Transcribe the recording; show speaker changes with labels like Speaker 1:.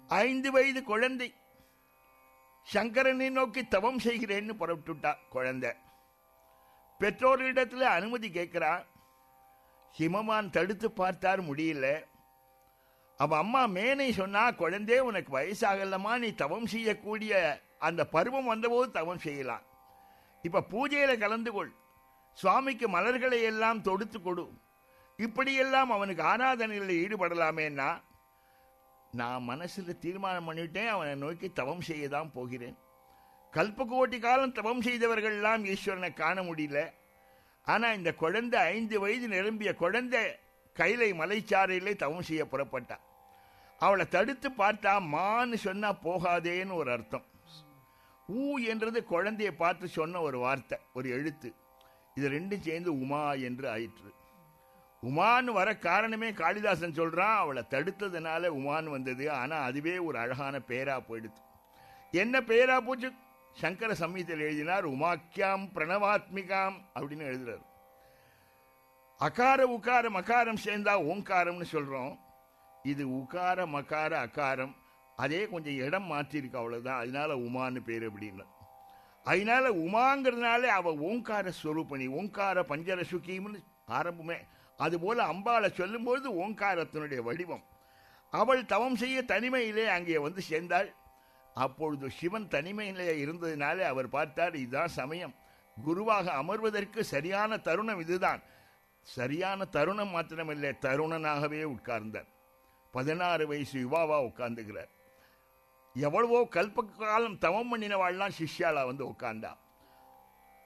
Speaker 1: ஐந்து வயது குழந்தை சங்கரனை நோக்கி தவம் செய்கிறேன்னு புறப்பட்டுட்டா குழந்தை பெற்றோரிடத்துல அனுமதி கேட்கிறா ஹிமவான் தடுத்து பார்த்தார் முடியல அவ அம்மா மேனை சொன்னா குழந்தை உனக்கு வயசாகலமா நீ தவம் செய்யக்கூடிய அந்த பருவம் வந்தபோது தவம் செய்யலாம் இப்ப பூஜையில கலந்து கொள் சுவாமிக்கு மலர்களை எல்லாம் தொடுத்து கொடு இப்படியெல்லாம் அவனுக்கு ஆராதனைகளில் ஈடுபடலாமேன்னா நான் மனசுல தீர்மானம் பண்ணிட்டேன் அவனை நோக்கி தவம் செய்ய தான் போகிறேன் கல்பகோட்டி காலம் தவம் செய்தவர்கள்லாம் ஈஸ்வரனை காண முடியல ஆனா இந்த குழந்தை ஐந்து வயது நிரம்பிய குழந்தை கைலை மலைச்சாரையிலே தவம் செய்ய புறப்பட்டா அவளை தடுத்து பார்த்தா மான்னு சொன்னா போகாதேன்னு ஒரு அர்த்தம் ஊ என்றது குழந்தையை பார்த்து சொன்ன ஒரு வார்த்தை ஒரு எழுத்து இது ரெண்டும் சேர்ந்து உமா என்று ஆயிற்று உமான்னு வர காரணமே காளிதாசன் சொல்றான் அவளை தடுத்ததுனால உமான்னு வந்தது ஆனா அதுவே ஒரு அழகான பேரா போயிடுது என்ன பேரா போச்சு சங்கர சம்ஹிதையில் எழுதினார் உமாக்கியாம் பிரணவாத்மிகாம் அப்படின்னு எழுதுறாரு அகார உகாரம் அகாரம் சேர்ந்தா ஓங்காரம்னு சொல்றோம் இது உகார மகார அகாரம் அதே கொஞ்சம் இடம் மாற்றிருக்கு அவ்வளவுதான் அதனால உமான்னு பேர் அப்படின்னு அதனால உமாங்கிறதுனால அவ ஓங்கார ஸ்வரூபணி ஓங்கார பஞ்சர சுகிம்னு ஆரம்பமே அதுபோல அம்பாளை சொல்லும்போது ஓங்காரத்தினுடைய வடிவம் அவள் தவம் செய்ய தனிமையிலே அங்கே வந்து சேர்ந்தாள் அப்பொழுது சிவன் தனிமையிலே இருந்ததினாலே அவர் பார்த்தார் இதுதான் சமயம் குருவாக அமர்வதற்கு சரியான தருணம் இதுதான் சரியான தருணம் மாத்திரமில்லை தருணனாகவே உட்கார்ந்தார் பதினாறு வயசு யுவாவா உட்கார்ந்துகிறார் எவ்வளவோ கல்ப காலம் தவம் பண்ணினவாள்லாம் சிஷ்யாலா வந்து உட்கார்ந்தா